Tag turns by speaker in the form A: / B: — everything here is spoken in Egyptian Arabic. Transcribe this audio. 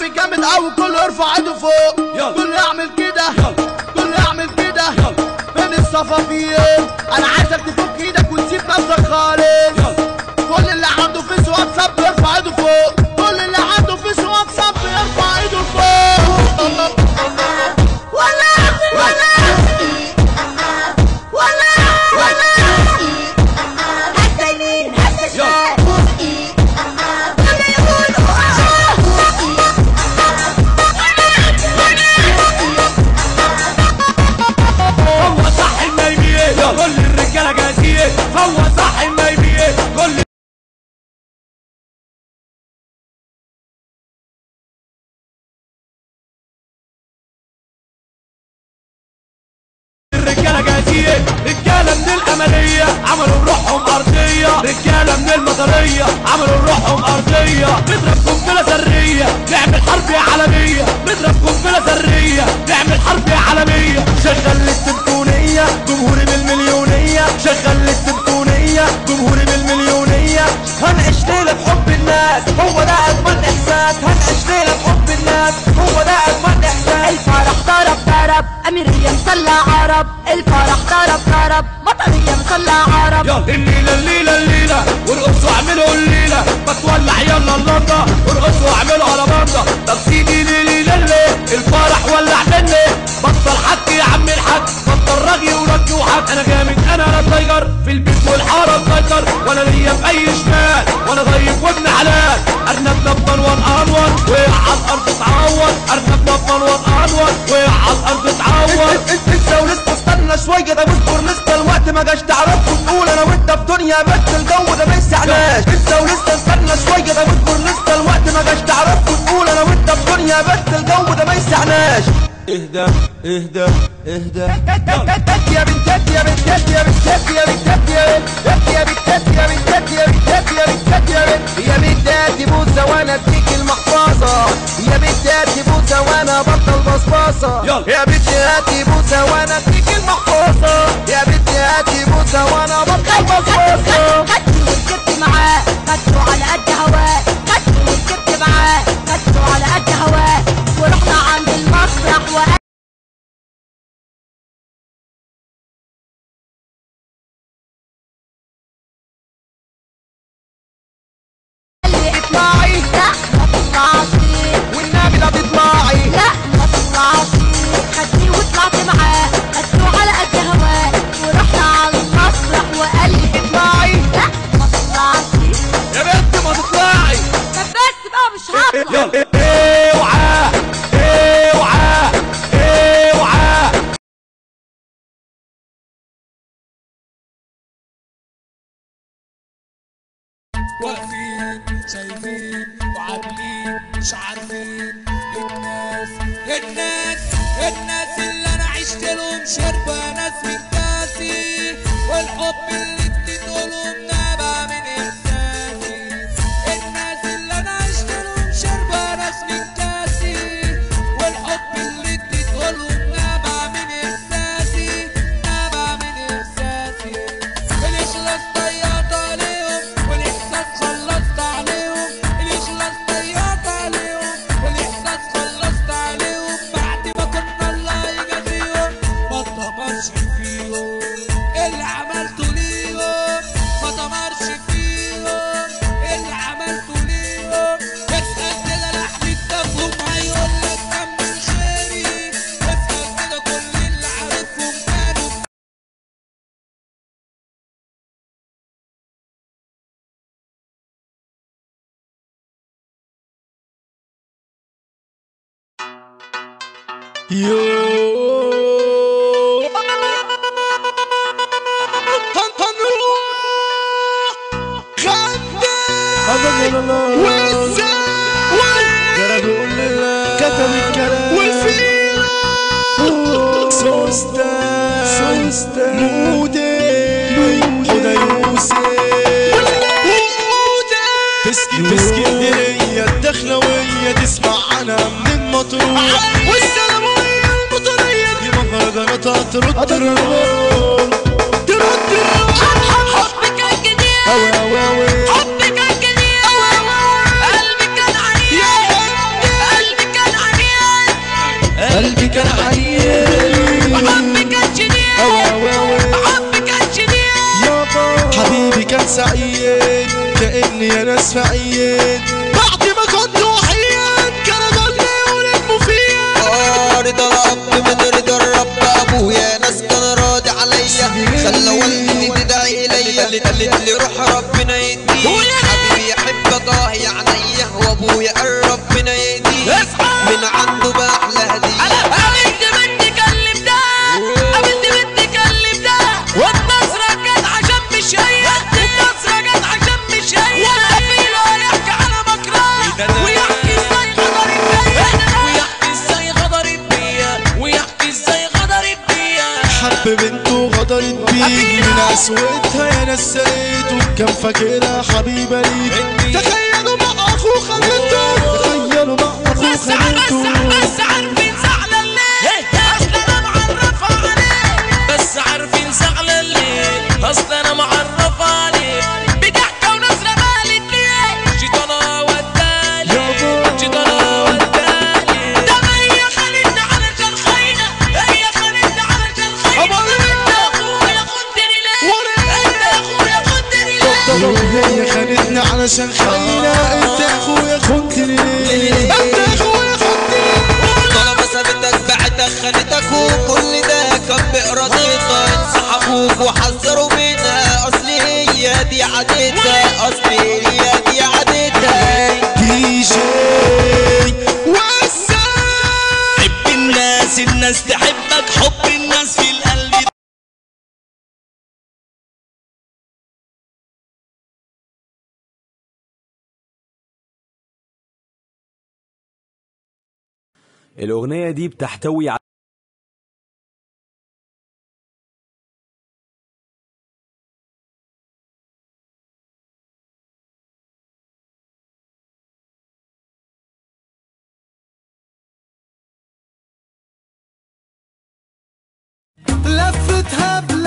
A: شعبي جامد قوي كله يرفع ايده فوق
B: يلا.
A: كله يعمل كده
B: يلا.
A: كله يعمل كده
B: يلا.
A: فين الصفافير انا عايزك تفك ايدك وتسيب نفسك خالص
B: يلا
A: كل اللي عنده فيس واتساب يرفع ايده فوق كل اللي عنده فيس واتساب يرفع ايده فوق ولا ولا ولا ولا
C: هالسنين هالسنين كله يقول
B: هو صح النايمية كل الرجالة جاهزية هو صح النايمية كل الرجالة جاهزية رجالة من الأملية عملوا روحهم أرضية رجالة من المطرية عملوا روحهم أرضية نضرب قنبلة ذرية نعمل حرب عالمية نضرب قنبلة ذرية نعمل حرب عالمية شغل السيمفونية جمهوري بالمليونية شغل السيمفونية جمهوري بالمليونية هنعيش ليلة بحب الناس هو ده أجمل إحساس هنعيش ليلة بحب الناس هو ده أجمل إحساس
C: الفرح ضرب ضرب أميرية مطلع عرب الفرح ضرب ضرب مطرية مطلع عرب
B: يلا الليلة الليلة الليلة وارقصوا اعملوا الليلة ما تولع يلا اللمبة وارقصوا اعملوا على بندة طب سيدي ليلي للي الفرح ولع مني بطل حكي يا عم الحاج بطل رغي ورجي وحك انا جامد انا لا تايجر في البيت والحارة مسيطر وانا ليا في اي شمال وانا ضيف وابن حلال ارنبنا بمنور انور وقع على الارض اتعور ارنبنا بمنور انور وقع على الارض اتعور
D: انت ولسه استنى شويه ده واصبر لسه الوقت ما جاش تعرفوا تقول انا وانت في دنيا بس الجو ده ما يسعناش انت ولسه استنى شويه ده واصبر لسه الوقت ما جاش تعرفوا تقول انا وانت في دنيا بس الجو ده ما يسعناش
B: اهدى اهدى اهدى
D: يا بنتات يا بنتات يا بنتات يا بنتات يا بنتات يا بنتات يا بنتات يا بنتات يا بنتات يا بنت يا بنتات بوسه وانا اديك المحفظه يا بنتات بوسه وانا بطل بصباصه
B: يلا.
D: يا بنتي هاتي بوسه وانا اديك المحفظه يا بنتي هاتي بوسه وانا بطل بصباصه
C: خدته وركبت معاه خدته على قد هواه خدته وركبت معاه خدته على قد هواه ورحنا عند المسرح وقال لي اطلعي لا ما تطلعش
D: والنبي لا تطلعي
C: لا ما تطلعش خدني وطلعت معاه خدته على قد هواه ورحنا على المسرح وقال لي
D: اطلعي
C: لا ما تطلعش
B: يا بنت ما تطلعي
C: طب بس بقى مش هطلع
B: يلا اوعى اوعى اوعى
E: واقفين شايفين وعاملين مش عارفين الناس الناس الناس اللي انا عشت لهم شربة ناس من كاسي والحب اللي بتدولهم نابع من احساسي الناس اللي انا عشت لهم شربة ناس من كاسي والحب اللي بتدولهم نابع من احساسي نابع من احساسي الاخلاص ضيعت عليهم والاحساس خلصت عليهم الاخلاص ضيعت عليهم والاحساس خلصت عليهم بعد ما كنا الله يجازيهم ما اتدمرش فيهم اللي عملته ليهم ما دمرش فيهم اللي عملته ليهم اسال كده لحم كتافهم هيقول لك كمل خيري اسال كده كل اللي عارفهم كانوا
A: يو كتب الكلام والفيلة سوستا سوستا مودي حدا يوسف تسكي في اسكندرية الدخلوية تسمع عنها من المطروح والسلامية المطرية دي مهرجاناتها ترد ترد ترد
C: حبك كان كتير
A: أوي أوي أوي
C: حبك كان كتير قلبي كان عنيد قلبي
A: سعيد كأني يا ناس فعيد بعد ما كنت وحيد كان ضلي وللمفيد
F: آه، رضا الاب من رضا الرب ابويا ناس كان راضي عليا خلى والدتي تدعي ليا قالت لي روح ربنا يديك حبيبي يحبك اه يا عينيا وابويا قال ربنا يديك من عنده باحلى هديه
B: قابلت بنت كلم ده قابلت بنت كلم ده والنصرة جت عشان مش هي النصرة جت عشان مش هي والقبيلة يحكي على مكراه ويحكي ازاي غدرت بيا ويحكي ازاي غدرت بيا ويحكي ازاي غدرت بيا
A: حب بنته غدرت بيه من قسوتها يا ناس سريته كان فاكرها حبيبة ليه تخيلوا مع اخوه خانته تخيلوا مع اخوه
B: بس ع- بس
A: خانته
B: بس عارفين زعلان ليه اصل انا معرفة عليه بس عارفين زعلان ليه اصل انا معرفة عليه بضحكة ونظرة مالت ليه شيطانة ودالي
A: يابا.
B: شيطانة ودالي ده هي خانتني علشان خاينة هي خانتني علشان خاينة انت يا اخويا خدتني ليه انت يا اخويا خدتني ليه
A: هي خانتني علشان خاينة انت يا اخويا خنتني ليه انت يا اخويا خنتني
F: طالما سابتك بعتك خانتك وكل ده كان بإرادتها انسحبوك وحذروا منها اصل هي دي عادتها اصل هي دي عادتها
A: دي جي وسع
B: حب الناس الناس تحبك حب الناس في القلب
G: الأغنية دي بتحتوي على
A: لفتها بلا